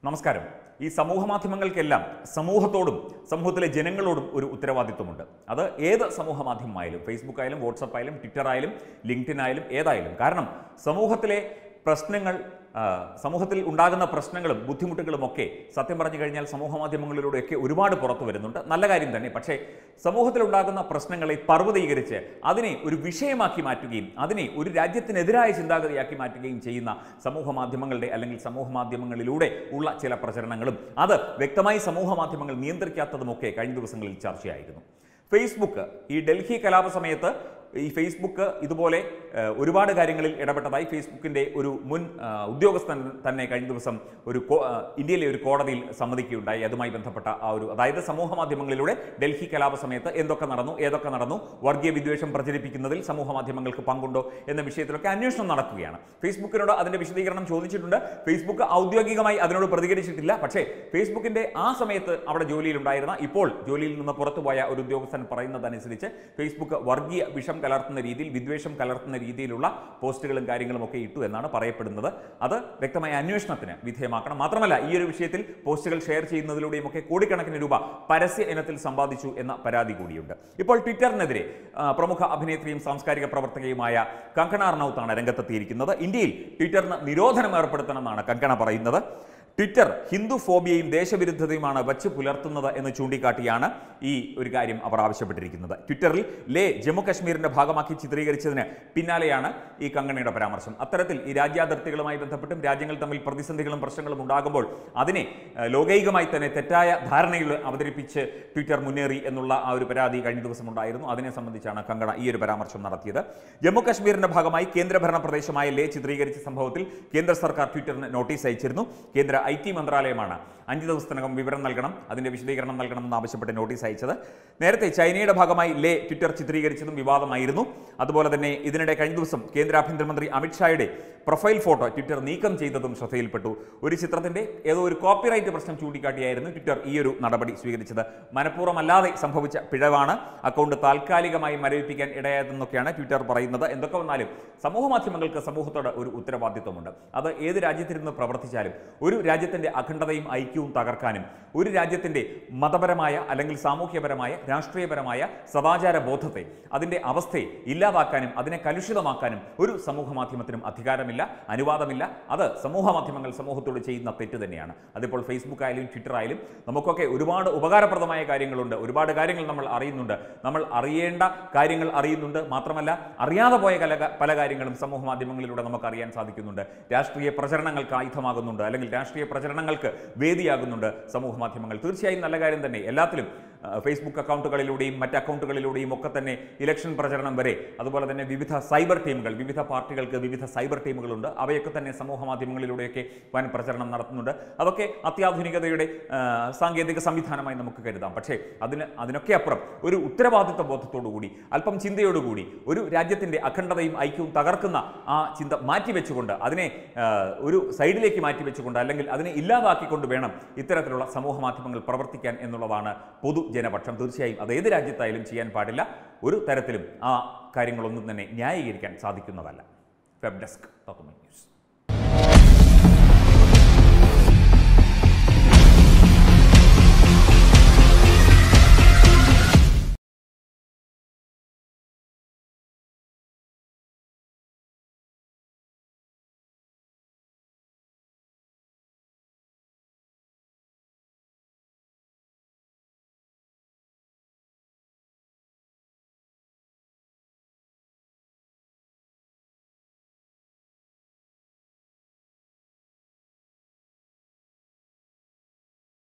നമസ്കാരം ഈ സമൂഹ മാധ്യമങ്ങൾക്കെല്ലാം സമൂഹത്തോടും സമൂഹത്തിലെ ജനങ്ങളോടും ഒരു ഉത്തരവാദിത്വമുണ്ട് അത് ഏത് സമൂഹ മാധ്യമമായാലും ഫേസ്ബുക്ക് ആയാലും വാട്സപ്പ് ആയാലും ട്വിറ്റർ ആയാലും ലിങ്ക്ഡിൻ ആയാലും ഏതായാലും കാരണം സമൂഹത്തിലെ പ്രശ്നങ്ങൾ ആ, സമൂഹത്തിൽ ഉണ്ടാകുന്ന പ്രശ്നങ്ങളും ബുദ്ധിമുട്ടുകളും ഒക്കെ സത്യം പറഞ്ഞു കഴിഞ്ഞാൽ സമൂഹ മാധ്യമങ്ങളിലൂടെയൊക്കെ ഒരുപാട് പുറത്തു വരുന്നുണ്ട് നല്ല കാര്യം തന്നെ പക്ഷേ സമൂഹത്തിൽ ഉണ്ടാകുന്ന പ്രശ്നങ്ങളെ പർവ്വതീകരിച്ച് അതിനെ ഒരു വിഷയമാക്കി മാറ്റുകയും അതിനെ ഒരു രാജ്യത്തിനെതിരായ ചിന്താഗതിയാക്കി മാറ്റുകയും ചെയ്യുന്ന സമൂഹ മാധ്യമങ്ങളുടെ അല്ലെങ്കിൽ സമൂഹ മാധ്യമങ്ങളിലൂടെ ഉള്ള ചില പ്രചരണങ്ങളും അത് വ്യക്തമായി സമൂഹ മാധ്യമങ്ങൾ നിയന്ത്രിക്കാത്തതുമൊക്കെ കഴിഞ്ഞ ദിവസങ്ങളിൽ ചർച്ചയായിരുന്നു ഫേസ്ബുക്ക് ഈ ഡൽഹി കലാപ സമയത്ത് ഈ ഫേസ്ബുക്ക് ഇതുപോലെ ഏഹ്, ഒരുപാട് കാര്യങ്ങളിൽ ഇടപെട്ടതായി ഫേസ്ബുക്കിന്റെ ഒരു മുൻ ആ, ഉദ്യോഗസ്ഥൻ തന്നെ കഴിഞ്ഞ ദിവസം ഒരു കോ- ആ, ഇന്ത്യയിലെ ഒരു കോടതിയിൽ സമ്മതിക്കുകയുണ്ടായി അതുമായി ബന്ധപ്പെട്ട ആ ഒരു അതായത് സമൂഹ മാധ്യമങ്ങളിലൂടെ ഡൽഹി കലാപ സമയത്ത് എന്തൊക്കെ നടന്നു ഏതൊക്കെ നടന്നു വർഗീയ വിദ്വേഷം പ്രചരിപ്പിക്കുന്നതിൽ സമൂഹ മാധ്യമങ്ങൾക്ക് പങ്കുണ്ടോ എന്ന വിഷയത്തിലൊക്കെ അന്വേഷണം നടക്കുകയാണ് ഫേസ്ബുക്കിനോട് അതിന്റെ വിശദീകരണം ചോദിച്ചിട്ടുണ്ട് ഫേസ്ബുക്ക് ഔദ്യോഗികമായി അതിനോട് പ്രതികരിച്ചിട്ടില്ല പക്ഷേ ഫേസ്ബുക്കിന്റെ ആ സമയത്ത് അവിടെ ജോലിയിലുണ്ടായിരുന്ന ഇപ്പോൾ ജോലിയിൽ നിന്ന് പുറത്തുപോയ ഒരു ഉദ്യോഗസ്ഥൻ പറയുന്നതനുസരിച്ച് ഫേസ്ബുക്ക് വർഗീയ വിഷം കലർത്തുന്ന രീതിയിൽ വിദ്വേഷം കലർത്തുന്ന രീതിയിലുള്ള പോസ്റ്റുകളും കാര്യങ്ങളും ഒക്കെ ഇട്ടു എന്നാണ് പറയപ്പെടുന്നത് അത് വ്യക്തമായ അന്വേഷണത്തിന് വിധേയമാക്കണം മാത്രമല്ല ഈ ഒരു വിഷയത്തിൽ പോസ്റ്റുകൾ ഷെയർ ചെയ്യുന്നതിലൂടെയും ഒക്കെ കോടിക്കണക്കിന് രൂപ പരസ്യ ഇനത്തിൽ സമ്പാദിച്ചു എന്ന പരാതി കൂടിയുണ്ട് ഇപ്പോൾ ട്വിറ്ററിനെതിരെ ആ, പ്രമുഖ അഭിനേത്രിയും സാംസ്കാരിക പ്രവർത്തകയുമായ കങ്കണ റണൌത്താണ് രംഗത്തെത്തിയിരിക്കുന്നത് ഇന്ത്യയിൽ ട്വിറ്ററിന് നിരോധനം ഏർപ്പെടുത്തണമെന്നാണ് കങ്കണ പറയുന്നത് ട്വിറ്റർ ഹിന്ദു ഫോബിയയും ദേശവിരുദ്ധതയുമാണ് വച്ച് പുലർത്തുന്നത് എന്ന് ചൂണ്ടിക്കാട്ടിയാണ് ഈ ഒരു കാര്യം അവർ ആവശ്യപ്പെട്ടിരിക്കുന്നത് ട്വിറ്ററിൽ ലേ ജമ്മു കശ്മീരിന്റെ ഭാഗമാക്കി ചിത്രീകരിച്ചതിന് പിന്നാലെയാണ് ഈ കങ്കണയുടെ പരാമർശം അത്തരത്തിൽ ഈ രാജ്യാതിർത്തികളുമായി ബന്ധപ്പെട്ടും രാജ്യങ്ങൾ തമ്മിൽ പ്രതിസന്ധികളും പ്രശ്നങ്ങളും ഉണ്ടാകുമ്പോൾ അതിനെ ഏഹ്, ലോകൈകമായി തന്നെ തെറ്റായ ധാരണയിൽ അവതരിപ്പിച്ച് ട്വിറ്റർ മുന്നേറി എന്നുള്ള ആ ഒരു പരാതി കഴിഞ്ഞ ദിവസം ഉണ്ടായിരുന്നു അതിനെ സംബന്ധിച്ചാണ് കങ്കണ ഈ ഒരു പരാമർശം നടത്തിയത് ജമ്മു കശ്മീരിന്റെ ഭാഗമായി കേന്ദ്രഭരണ പ്രദേശമായ ലേ ചിത്രീകരിച്ച സംഭവത്തിൽ കേന്ദ്ര സർക്കാർ ട്വിറ്ററിന് നോട്ടീസ് അയച്ചിരുന്നു കേന്ദ്ര ഐ ടി മന്ത്രാലയമാണ് അഞ്ച് ദിവസത്തിനകം വിവരം നൽകണം അതിന്റെ വിശദീകരണം നൽകണമെന്ന് ആവശ്യപ്പെട്ട് നോട്ടീസ് അയച്ചത് നേരത്തെ ചൈനയുടെ ഭാഗമായി ലേ ട്വിറ്റർ ചിത്രീകരിച്ചതും വിവാദമായിരുന്നു അതുപോലെ തന്നെ ഇതിനിടെ കഴിഞ്ഞ ദിവസം കേന്ദ്ര ആഭ്യന്തരമന്ത്രി അമിത്ഷായുടെ പ്രൊഫൈൽ ഫോട്ടോ ട്വിറ്റർ നീക്കം ചെയ്തതും ശ്രദ്ധയിൽപ്പെട്ടു ഒരു ചിത്രത്തിന്റെ ഏതോ ഒരു കോപ്പിറൈറ്റ് പ്രശ്നം ചൂണ്ടിക്കാട്ടിയായിരുന്നു ട്വിറ്റർ ഈ ഒരു നടപടി സ്വീകരിച്ചത് മനഃപൂർവ്വമല്ലാതെ സംഭവിച്ച പിഴവാണ് അക്കൗണ്ട് താൽക്കാലികമായി മരവിപ്പിക്കാൻ ഇടയായതെന്നൊക്കെയാണ് ട്വിറ്റർ പറയുന്നത് എന്തൊക്കെ വന്നാലും സമൂഹ മാധ്യമങ്ങൾക്ക് സമൂഹത്തോട് ഒരു ഉത്തരവാദിത്വമുണ്ട് അത് ഏത് രാജ്യത്തിരുന്ന് പ്രവർത്തിച്ചാലും ഒരു രാജ്യത്തിന്റെ അഖണ്ഡതയും ഐക്യവും തകർക്കാനും ഒരു രാജ്യത്തിന്റെ മതപരമായ അല്ലെങ്കിൽ സാമൂഹ്യപരമായ രാഷ്ട്രീയപരമായ സദാചാര ബോധത്തെ അതിന്റെ അവസ്ഥയെ ഇല്ലാതാക്കാനും അതിനെ കലുഷിതമാക്കാനും ഒരു സമൂഹ മാധ്യമത്തിനും അധികാരമില്ല അനുവാദമില്ല അത് സമൂഹ മാധ്യമങ്ങൾ സമൂഹത്തോട് ചെയ്യുന്ന തെറ്റ് തന്നെയാണ് അതിപ്പോൾ ഫേസ്ബുക്ക് ആയാലും ട്വിറ്റർ ആയാലും നമുക്കൊക്കെ ഒരുപാട് ഉപകാരപ്രദമായ കാര്യങ്ങളുണ്ട് ഒരുപാട് കാര്യങ്ങൾ നമ്മൾ അറിയുന്നുണ്ട് നമ്മൾ അറിയേണ്ട കാര്യങ്ങൾ അറിയുന്നുണ്ട് മാത്രമല്ല അറിയാതെ പോയ കല പല കാര്യങ്ങളും സമൂഹ മാധ്യമങ്ങളിലൂടെ നമുക്ക് അറിയാൻ സാധിക്കുന്നുണ്ട് രാഷ്ട്രീയ പ്രചരണങ്ങൾക്ക് ആയുധമാകുന്നുണ്ട് അല്ലെങ്കിൽ രാഷ്ട്രീയ പ്രചരണങ്ങൾക്ക് വേദിയാകുന്നുണ്ട് സമൂഹ മാധ്യമങ്ങൾ തീർച്ചയായും നല്ല കാര്യം തന്നെ എല്ലാത്തിലും ആ, ഫേസ്ബുക്ക് അക്കൗണ്ടുകളിലൂടെയും മറ്റ് അക്കൗണ്ടുകളിലൂടെയും ഒക്കെ തന്നെ ഇലക്ഷൻ പ്രചരണം വരെ അതുപോലെ തന്നെ വിവിധ സൈബർ ടീമുകൾ വിവിധ പാർട്ടികൾക്ക് വിവിധ സൈബർ ടീമുകളുണ്ട് അവയൊക്കെ തന്നെ സമൂഹ മാധ്യമങ്ങളിലൂടെയൊക്കെ വൻ പ്രചരണം നടത്തുന്നുണ്ട് അതൊക്കെ അത്യാധുനികതയുടെ ആ, സാങ്കേതിക സംവിധാനമായി നമുക്ക് കരുതാം പക്ഷേ അതിന് അതിനൊക്കെ അപ്പുറം ഒരു ഉത്തരവാദിത്വ ബോധത്തോടുകൂടി അല്പം ചിന്തയോടുകൂടി ഒരു രാജ്യത്തിന്റെ അഖണ്ഡതയും ഐക്യവും തകർക്കുന്ന ആ ചിന്ത മാറ്റിവെച്ചുകൊണ്ട് അതിനെ ആ, ഒരു സൈഡിലേക്ക് മാറ്റിവെച്ചുകൊണ്ട് അല്ലെങ്കിൽ അതിനെ ഇല്ലാതാക്കിക്കൊണ്ട് വേണം ഇത്തരത്തിലുള്ള സമൂഹ മാധ്യമങ്ങൾ പ്രവർത്തിക്കാൻ എന്നുള്ളതാണ് പൊതുജനപക്ഷം തീർച്ചയായും അത് ഏത് രാജ്യത്തായാലും ചെയ്യാൻ പാടില്ല ഒരു തരത്തിലും ആ കാര്യങ്ങളൊന്നും തന്നെ ന്യായീകരിക്കാൻ സാധിക്കുന്നതല്ല വെബ് ഡെസ്ക് തത്വമൈ ന്യൂസ്